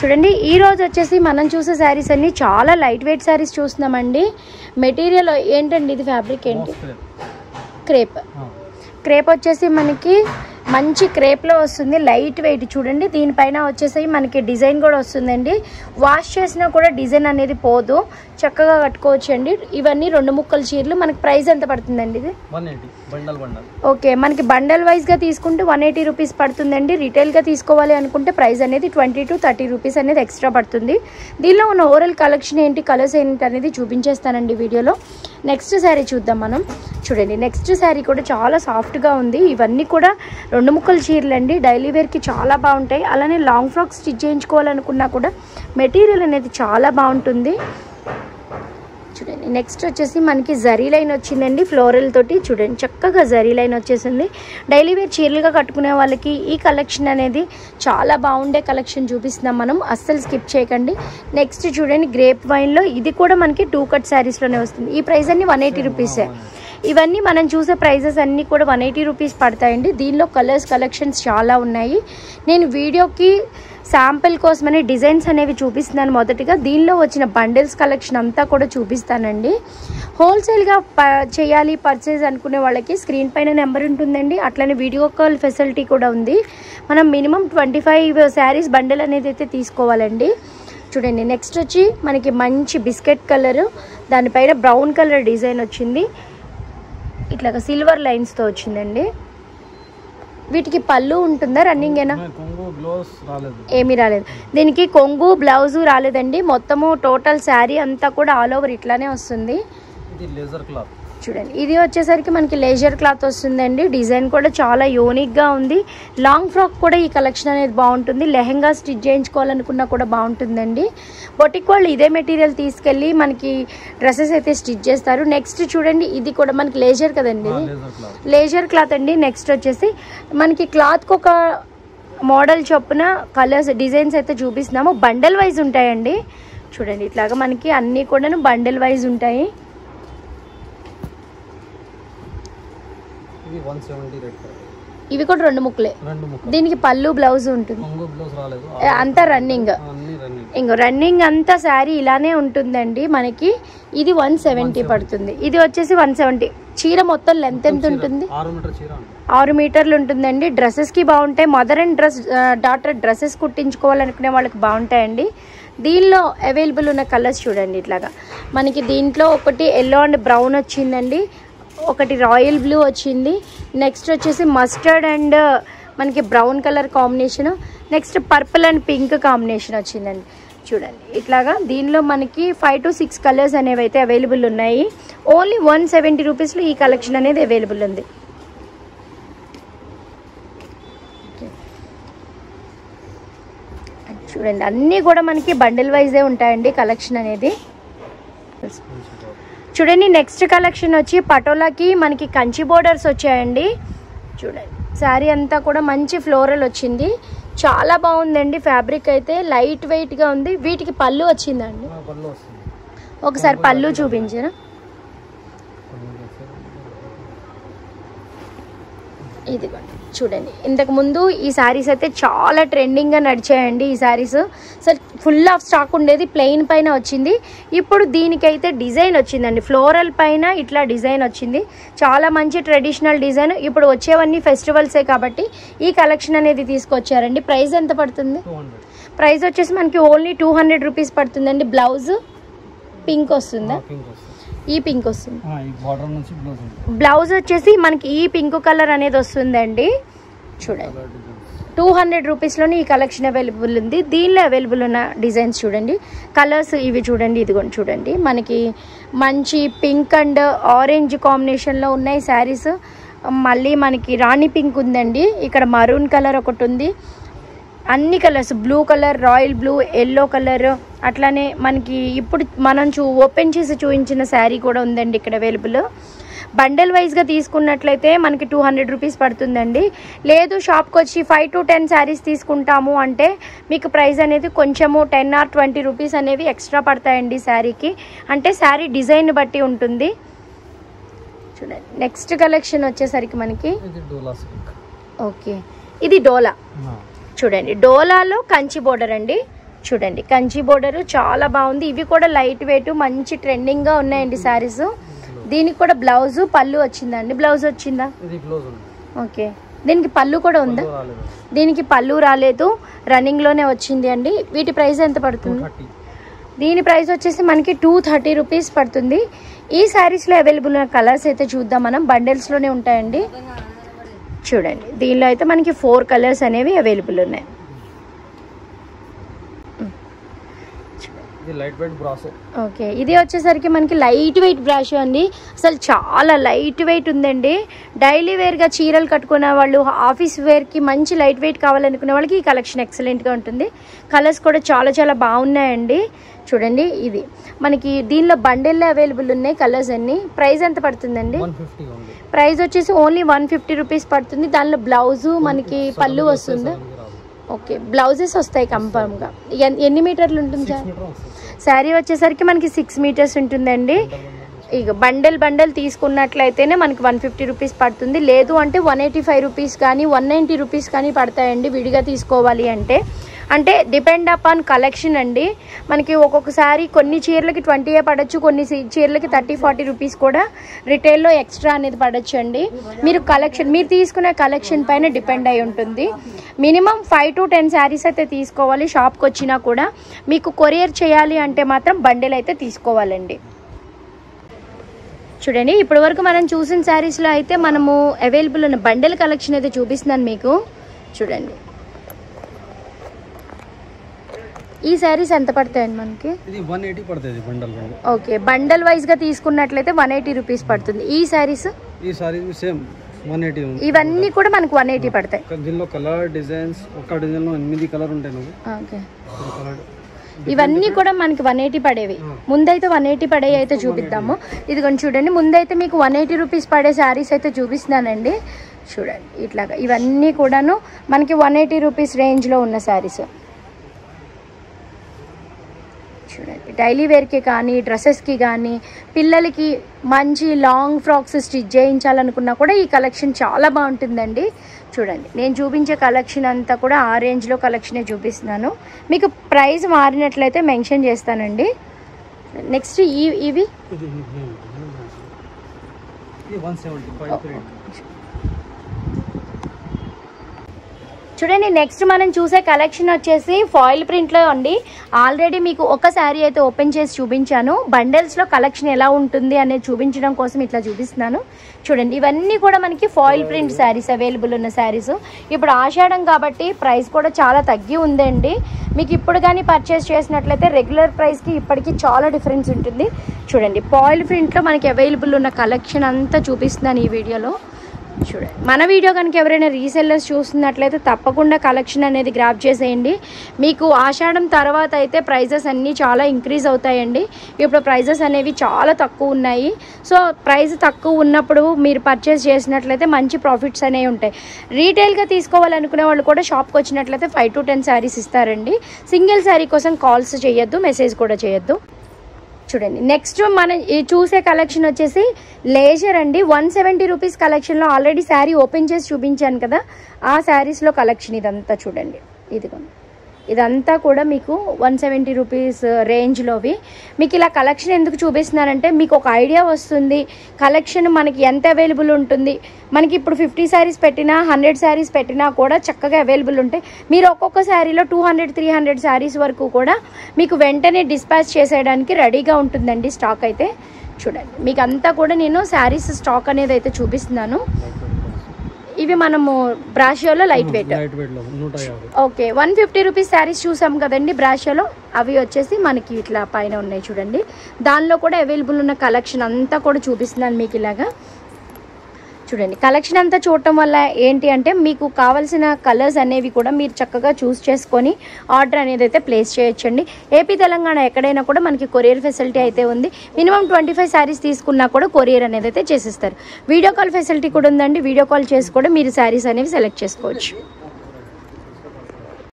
చూడండి ఈ రోజు వచ్చేసి మనం చూసే శారీస్ అన్ని చాలా లైట్ వెయిట్ శారీస్ చూస్తున్నామండి మెటీరియల్ ఏంటండి ఇది ఫ్యాబ్రిక్ ఏంటి క్రేప్ క్రేప్ వచ్చేసి మనకి మంచి క్రేప్లో వస్తుంది లైట్ వెయిట్ చూడండి దీనిపైన వచ్చేసి మనకి డిజైన్ కూడా వస్తుందండి వాష్ చేసినా కూడా డిజైన్ అనేది పోదు చక్కగా కట్టుకోవచ్చు అండి ఇవన్నీ రెండు ముక్కల చీరలు మనకి ప్రైస్ ఎంత పడుతుందండి ఇది one eighty bundle bundle okay మనకి బండల్ వైజ్గా తీసుకుంటే వన్ ఎయిటీ రూపీస్ పడుతుందండి రిటైల్గా తీసుకోవాలి అనుకుంటే ప్రైస్ అనేది ట్వంటీ టు థర్టీ రూపీస్ అనేది ఎక్స్ట్రా పడుతుంది దీనిలో ఉన్న ఓవరాల్ కలెక్షన్ ఏంటి కలర్స్ ఏంటి అనేది చూపించేస్తానండి వీడియోలో నెక్స్ట్ శారీ చూద్దాం మనం చూడండి నెక్స్ట్ శారీ కూడా చాలా సాఫ్ట్గా ఉంది ఇవన్నీ కూడా రెండు ముక్కల చీరలు అండి డైలీ వేర్కి చాలా బాగుంటాయి అలానే లాంగ్ ఫ్రాక్ స్టిచ్ చేయించుకోవాలనుకున్నా కూడా మెటీరియల్ అనేది చాలా బాగుంటుంది చూడండి నెక్స్ట్ వచ్చేసి మనకి జరీ లైన్ వచ్చిందండి ఫ్లోరల్ తోటి చూడండి చక్కగా జరీ లైన్ వచ్చేసింది డైలీ వేర్ చీరలుగా కట్టుకునే వాళ్ళకి ఈ కలెక్షన్ అనేది చాలా బాగుండే కలెక్షన్ చూపిస్తున్నాం మనం అస్సలు స్కిప్ చేయకండి నెక్స్ట్ చూడండి గ్రేప్ వైన్లో ఇది కూడా మనకి టూ కట్ శారీస్లోనే వస్తుంది ఈ ప్రైస్ అన్ని వన్ ఎయిటీ రూపీసే ఇవన్నీ మనం చూసే ప్రైజెస్ అన్నీ కూడా వన్ ఎయిటీ రూపీస్ పడతాయండి దీనిలో కలర్స్ కలెక్షన్స్ చాలా ఉన్నాయి నేను వీడియోకి శాంపిల్ కోసమని డిజైన్స్ అనేవి చూపిస్తున్నాను మొదటిగా దీనిలో వచ్చిన బండిల్స్ కలెక్షన్ అంతా కూడా చూపిస్తానండి హోల్సేల్గా ప చేయాలి పర్చేజ్ అనుకునే వాళ్ళకి స్క్రీన్ పైన నెంబర్ ఉంటుందండి అట్లనే వీడియో కాల్ ఫెసిలిటీ కూడా ఉంది మనం minimum twenty five saris bundle అనేది అయితే తీసుకోవాలండి చూడండి నెక్స్ట్ వచ్చి మనకి మంచి బిస్కెట్ కలర్ దానిపైన బ్రౌన్ కలర్ డిజైన్ వచ్చింది ఇట్లాగా సిల్వర్ లైన్స్తో వచ్చిందండి వీటికి పళ్ళు ఉంటుందా రన్నింగ్ ఏనా కొంగు గ్లోవ్స్ రాలేదు ఏమీ రాలేదు దీనికి కొంగు బ్లౌజు రాలేదండి మొత్తము టోటల్ శారీ అంతా కూడా ఆల్ ఓవర్ ఇట్లానే వస్తుంది ఇది లేజర్ క్లాత్ చూడండి ఇది వచ్చేసరికి మనకి లేజర్ క్లాత్ వస్తుందండి డిజైన్ కూడా చాలా యూనిక్గా ఉంది లాంగ్ ఫ్రాక్ కూడా ఈ కలెక్షన్ అనేది బాగుంటుంది లెహెంగా స్టిచ్ చేయించుకోవాలనుకున్నా కూడా బాగుంటుందండి బొటిక్ వాళ్ళు ఇదే మెటీరియల్ తీసుకెళ్ళి మనకి డ్రెస్సెస్ అయితే స్టిచ్ చేస్తారు నెక్స్ట్ చూడండి ఇది కూడా మనకి లేజర్ కదండి ఇది లేజర్ క్లాత్ లేజర్ క్లాత్ అండి నెక్స్ట్ వచ్చేసి మనకి క్లాత్కి ఒక మోడల్ చొప్పున కలర్స్ డిజైన్స్ అయితే చూపిస్తున్నాము బండల్ వైజ్ ఉంటాయండి చూడండి ఇట్లాగా మనకి అన్నీ కూడాను బండల్ వైజ్ ఉంటాయి ఇది వన్ సెవెంటీ రేట్ ఇవి కూడా రెండు ముక్కలే రెండు ముక్క దీనికి పళ్ళు బ్లౌజ్ ఉంటుంది కొంగు గ్లోవ్స్ రాలేదు ఏ, అంతా రన్నింగ్ అన్ని రన్నింగ్ ఇంకో రన్నింగ్ అంతా శారీ ఇలానే ఉంటుందండి మనకి ఇది వన్ సెవెంటీ పడుతుంది ఇది వచ్చేసి వన్ సెవెంటీ చీర మొత్తం లెంత్ ఎంత ఉంటుంది ఆరు మీటర్ చీర అండి ఆరు మీటర్లు ఉంటుందండి డ్రెస్సెస్కి బాగుంటాయి mother and dress daughter dresses కుట్టించుకోవాలనుకునే వాళ్ళకి బాగుంటాయండి దీనిలో అవైలబుల్ ఉన్న కలర్స్ చూడండి ఇట్లాగా మనకి దీంట్లో ఒకటి ఎల్లో అండ్ బ్రౌన్ వచ్చిందండి ఒకటి రాయల్ బ్లూ వచ్చింది నెక్స్ట్ వచ్చేసి మస్టర్డ్ అండ్ మనకి brown colour combination next purple and pink combination వచ్చిందండి చూడండి ఇట్లాగా దీనిలో మనకి ఫైవ్ టు సిక్స్ కలర్స్ అనేవి అయితే అవైలబుల్ ఉన్నాయి ఓన్లీ వన్ సెవెంటీ రూపీస్లో ఈ కలెక్షన్ అనేది అవైలబుల్ ఉంది చూడండి అన్నీ కూడా మనకి బండిల్ వైజే ఉంటాయండి కలెక్షన్ అనేది చూడండి నెక్స్ట్ కలెక్షన్ వచ్చి పటోలాకి మనకి కంచి బోర్డర్స్ వచ్చాయండి చూడండి శారీ అంతా కూడా మంచి ఫ్లోరల్ వచ్చింది చాలా బాగుందండి ఫ్యాబ్రిక్ అయితే లైట్ వెయిట్గా ఉంది వీటికి పళ్ళు వచ్చిందండి ఆ, పళ్ళు వస్తుంది ఒకసారి పళ్ళు చూపించరా ఇదిగోండి చూడండి ఇంతకు ముందు ఈ శారీస్ అయితే చాలా ట్రెండింగ్గా నడిచాయండి ఈ శారీస్ అసలు ఫుల్ ఆఫ్ స్టాక్ ఉండేది ప్లెయిన్ పైన వచ్చింది ఇప్పుడు దీనికైతే డిజైన్ వచ్చిందండి ఫ్లోరల్ పైన ఇట్లా డిజైన్ వచ్చింది చాలా మంచి ట్రెడిషనల్ డిజైన్ ఇప్పుడు వచ్చేవన్నీ ఫెస్టివల్సే కాబట్టి ఈ కలెక్షన్ అనేది తీసుకొచ్చారండి ప్రైస్ ఎంత పడుతుంది టూ హండ్రెడ్ ప్రైస్ వచ్చేసి మనకి ఓన్లీ టూ హండ్రెడ్ రూపీస్ పడుతుందండి బ్లౌజ్ పింక్ వస్తుందా పింక్ వస్తుంది ఈ పింక్ వస్తుంది ఆ, ఈ బార్డర్ నుంచి బ్లౌజ్ ఉంటుంది బ్లౌజ్ వచ్చేసి మనకి ఈ పింక్ కలర్ అనేది వస్తుందండి చూడండి కలర్ డిజైన్స్ టూ హండ్రెడ్ రూపీస్లోనే ఈ కలెక్షన్ అవైలబుల్ ఉంది దీనిలో అవైలబుల్ ఉన్న డిజైన్స్ చూడండి కలర్స్ ఇవి చూడండి ఇదిగోండి చూడండి మనకి మంచి పింక్ అండ్ ఆరెంజ్ కాంబినేషన్లో ఉన్నాయి శారీస్ మళ్ళీ మనకి రాణి పింక్ ఉందండి ఇక్కడ మరూన్ కలర్ ఒకటి ఉంది అన్ని colours blue colour royal blue yellow colour అట్లానే మనకి ఇప్పుడు మనం చూ ఓపెన్ చేసి చూపించిన శారీ కూడా ఉందండి ఇక్కడ అవైలబుల్ బండల్ వైజ్గా తీసుకున్నట్లయితే మనకి టూ హండ్రెడ్ రూపీస్ పడుతుందండి లేదు షాప్కి వచ్చి ఫైవ్ టు టెన్ శారీస్ తీసుకుంటాము అంటే మీకు ప్రైస్ అనేది కొంచెము టెన్ ఆర్ ట్వంటీ రూపీస్ అనేవి ఎక్స్ట్రా పడతాయండి శారీకి అంటే శారీ డిజైన్ బట్టి ఉంటుంది చూడండి నెక్స్ట్ కలెక్షన్ వచ్చేసరికి మనకి ఇది డోలా సిల్క్ ఓకే ఇది డోలా చూడండి డోలాలో కంచి బోర్డర్ అండి చూడండి కంచి బోర్డర్ చాలా బాగుంది ఇవి కూడా లైట్ వెయిట్ మంచి ట్రెండింగ్గా ఉన్నాయండి శారీస్ దీనికి కూడా బ్లౌజ్ పళ్ళు వచ్చిందండి బ్లౌజ్ వచ్చిందా ఇది బ్లౌజ్ ఉంది ఓకే దీనికి పళ్ళు కూడా ఉందా పళ్ళు రాలేదు దీనికి పళ్ళు రాలేదు రన్నింగ్లోనే వచ్చింది అండి వీటి ప్రైస్ ఎంత టూ పడుతుంది థర్టీ దీని ప్రైస్ వచ్చేసి మనకి టూ థర్టీ రూపీస్ పడుతుంది ఈ శారీస్లో అవైలబుల్ ఉన్న కలర్స్ అయితే చూద్దాం మనం బండిల్స్లోనే ఉంటాయండి చూడండి దీనిలో అయితే మనకి ఫోర్ కలర్స్ అనేవి అవైలబుల్ ఉన్నాయి ఇది లైట్ వెయిట్ బ్రాసో ఓకే ఇది వచ్చేసరికి మనకి లైట్ వెయిట్ బ్రాష్ అండి అసలు చాలా లైట్ వెయిట్ ఉందండి డైలీ వేర్గా చీరలు కట్టుకునే వాళ్ళు ఆఫీస్ వేర్కి మంచి లైట్ వెయిట్ కావాలనుకునే వాళ్ళకి ఈ కలెక్షన్ ఎక్సలెంట్గా ఉంటుంది కలర్స్ కూడా చాలా చాలా బాగున్నాయండి చూడండి ఇది మనకి దీనిలో బండిల్లో అవైలబుల్ ఉన్నాయి కలర్స్ అన్ని ప్రైస్ ఎంత పడుతుందండి వన్ ఫిఫ్టీ ఉంది ప్రైస్ వచ్చేసి ఓన్లీ వన్ ఫిఫ్టీ రూపీస్ పడుతుంది దానిలో బ్లౌజు మనకి పళ్ళు వస్తుంది ఓకే బ్లౌజెస్ వస్తాయి కన్ఫర్మ్గా ఎన్- ఎన్ని మీటర్లు ఉంటుంది సార్ మీటర్ వస్తుంది శారీ వచ్చేసరికి మనకి సిక్స్ మీటర్స్ ఉంటుందండి ఇక బండల్ బండల్ తీసుకున్నట్లయితేనే మనకి వన్ ఫిఫ్టీ రూపీస్ పడుతుంది లేదు అంటే వన్ ఎయిటీ ఫైవ్ రూపీస్ కానీ వన్ నైంటీ రూపీస్ కానీ పడతాయండి విడిగా తీసుకోవాలి అంటే అంటే డిపెండ్ అపాన్ కలెక్షన్ అండి మనకి ఒక్కొక్కసారి కొన్ని చీరలకి ట్వంటీయే పడచ్చు కొన్ని సి- చీరలకి థర్టీ ఫార్టీ రూపీస్ కూడా రిటైల్లో ఎక్స్ట్రా అనేది పడచ్చు అండి మీరు కలెక్షన్ మీరు తీసుకునే కలెక్షన్ పైన డిపెండ్ అయి ఉంటుంది minimum five to ten saris అయితే తీసుకోవాలి షాప్కి వచ్చినా కూడా మీకు కొరియర్ చేయాలి అంటే మాత్రం బండిల్ అయితే తీసుకోవాలండి చూడండి ఇప్పటి వరకు మనం చూసిన శారీస్లో అయితే మనము అవైలబుల్ ఉన్న బండెల్ కలెక్షన్ అయితే చూపిస్తున్నాను మీకు చూడండి ఈ శారీస్ ఎంత పడతాయండి మనకి ఇది వన్ ఎయిటీ పడుతుంది బండల్ బండల్ ఓకే బండల్ వైజ్గా తీసుకున్నట్లయితే వన్ ఎయిటీ రూపీస్ పడుతుంది ఈ శారీస్ ఈ సారీ సేమ్ వన్ ఎయిటీ ఉంది ఇవన్నీ కూడా మనకు వన్ ఎయిటీ పడతాయి ఒక దీనిలో కలర్ డిజైన్స్ ఒక డిజైన్ లో ఎనిమిది కలర్ ఉంటాయి నువ్వు ఓకే కలర్ ఇవన్నీ కూడా మనకి వన్ ఎయిటీ పడేవి ముందైతే వన్ ఎయిటీ పడేవి అయితే చూపిద్దాము ఇది కొంచెం చూడండి ముందైతే మీకు వన్ ఎయిటీ రూపీస్ పడే శారీస్ అయితే చూపిస్తున్నానండి చూడండి ఇట్లాగా ఇవన్నీ కూడాను మనకి వన్ ఎయిటీ రూపీస్ రేంజ్లో ఉన్న శారీస్ చూడండి డైలీ వేర్కి కానీ డ్రెస్సెస్కి కానీ పిల్లలకి మంచి లాంగ్ ఫ్రాక్స్ స్టిచ్ చేయించాలనుకున్నా కూడా ఈ కలెక్షన్ చాలా బాగుంటుందండి చూడండి నేను చూపించే కలెక్షన్ అంతా కూడా ఆ రేంజ్లో కలెక్షనే చూపిస్తున్నాను మీకు ప్రైస్ మారినట్లయితే మెన్షన్ చేస్తానండి నెక్స్ట్ ఈ ఇవి ఇది ఇది వన్ సెవెంటీ ఫైవ్ త్రీ చూడండి నెక్స్ట్ మనం చూసే కలెక్షన్ వచ్చేసి ఫాయిల్ ప్రింట్లో అండి ఆల్రెడీ మీకు ఒక శారీ అయితే ఓపెన్ చేసి చూపించాను బండల్స్లో కలెక్షన్ ఎలా ఉంటుంది అనేది చూపించడం కోసం ఇట్లా చూపిస్తున్నాను చూడండి ఇవన్నీ కూడా మనకి ఫాయిల్ ప్రింట్ శారీస్ అవైలబుల్ ఉన్న శారీస్ ఇప్పుడు ఆషాఢం కాబట్టి ప్రైస్ కూడా చాలా తగ్గి ఉందండి మీకు ఇప్పుడు కానీ పర్చేస్ చేసినట్లయితే రెగ్యులర్ ప్రైస్కి ఇప్పటికి చాలా డిఫరెన్స్ ఉంటుంది చూడండి ఫాయిల్ ప్రింట్లో మనకి అవైలబుల్ ఉన్న కలెక్షన్ అంతా చూపిస్తున్నాను ఈ వీడియోలో చూడండి మన వీడియో కనుక ఎవరైనా రీసెల్లర్స్ చూస్తున్నట్లయితే తప్పకుండా కలెక్షన్ అనేది గ్రాప్ చేసేయండి మీకు ఆషాఢం తర్వాత అయితే ప్రైజెస్ అన్నీ చాలా ఇంక్రీజ్ అవుతాయండి ఇప్పుడు ప్రైజెస్ అనేవి చాలా తక్కువ ఉన్నాయి సో ప్రైస్ తక్కువ ఉన్నప్పుడు మీరు పర్చేస్ చేసినట్లయితే మంచి ప్రాఫిట్స్ అనేవి ఉంటాయి రీటైల్గా తీసుకోవాలనుకునే వాళ్ళు కూడా షాప్కి వచ్చినట్లయితే ఫైవ్ టు టెన్ శారీస్ ఇస్తారండి సింగిల్ శారీ కోసం కాల్స్ చేయొద్దు మెసేజ్ కూడా చేయొద్దు చూడండి నెక్స్ట్ మనం ఈ చూసే కలెక్షన్ వచ్చేసి లేజర్ అండి వన్ సెవెంటీ రూపీస్ కలెక్షన్లో ఆల్రెడీ శారీ ఓపెన్ చేసి చూపించాను కదా ఆ శారీస్లో కలెక్షన్ ఇదంతా చూడండి ఇదిగోండి ఇదంతా కూడా మీకు వన్ సెవెంటీ రూపీస్ రేంజ్లోవి మీకు ఇలా కలెక్షన్ ఎందుకు చూపిస్తున్నానంటే మీకు ఒక ఐడియా వస్తుంది కలెక్షన్ మనకి ఎంత అవైలబుల్ ఉంటుంది మనకి ఇప్పుడు ఫిఫ్టీ శారీస్ పెట్టినా హండ్రెడ్ శారీస్ పెట్టినా కూడా చక్కగా అవైలబుల్ ఉంటాయి మీరు ఒక్కొక్క శారీలో two hundred three hundred saris వరకు కూడా మీకు వెంటనే డిస్పాచ్ చేసేయడానికి రెడీగా ఉంటుందండి స్టాక్ అయితే చూడండి మీకు అంతా కూడా నేను శారీస్ స్టాక్ అనేది అయితే చూపిస్తున్నాను ఇవి మనము బ్రాషియోలో లైట్ వెయిట్ లైట్ వెయిట్ లో నూట యాభై okay one fifty rupees saris చూసాం కదండి బ్రాషోలో అవి వచ్చేసి మనకి ఇట్లా పైన ఉన్నాయి చూడండి దానిలో కూడా అవైలబుల్ ఉన్న కలెక్షన్ అంతా కూడా చూపిస్తున్నాను మీకు ఇలాగా చూడండి కలెక్షన్ అంతా చూడటం వల్ల ఏంటి అంటే మీకు కావాల్సిన కలర్స్ అనేవి కూడా మీరు చక్కగా చూస్ చేసుకొని ఆర్డర్ అనేది అయితే ప్లేస్ చేయొచ్చండి ఏపీ తెలంగాణ ఎక్కడైనా కూడా మనకి కొరియర్ ఫెసిలిటీ అయితే ఉంది మినిమం ట్వంటీ ఫైవ్ శారీస్ తీసుకున్నా కూడా కొరియర్ అనేది అయితే చేసిస్తారు వీడియో కాల్ ఫెసిలిటీ కూడా ఉందండి వీడియో కాల్ చేసి కూడా మీరు శారీస్ అనేవి సెలెక్ట్ చేసుకోవచ్చు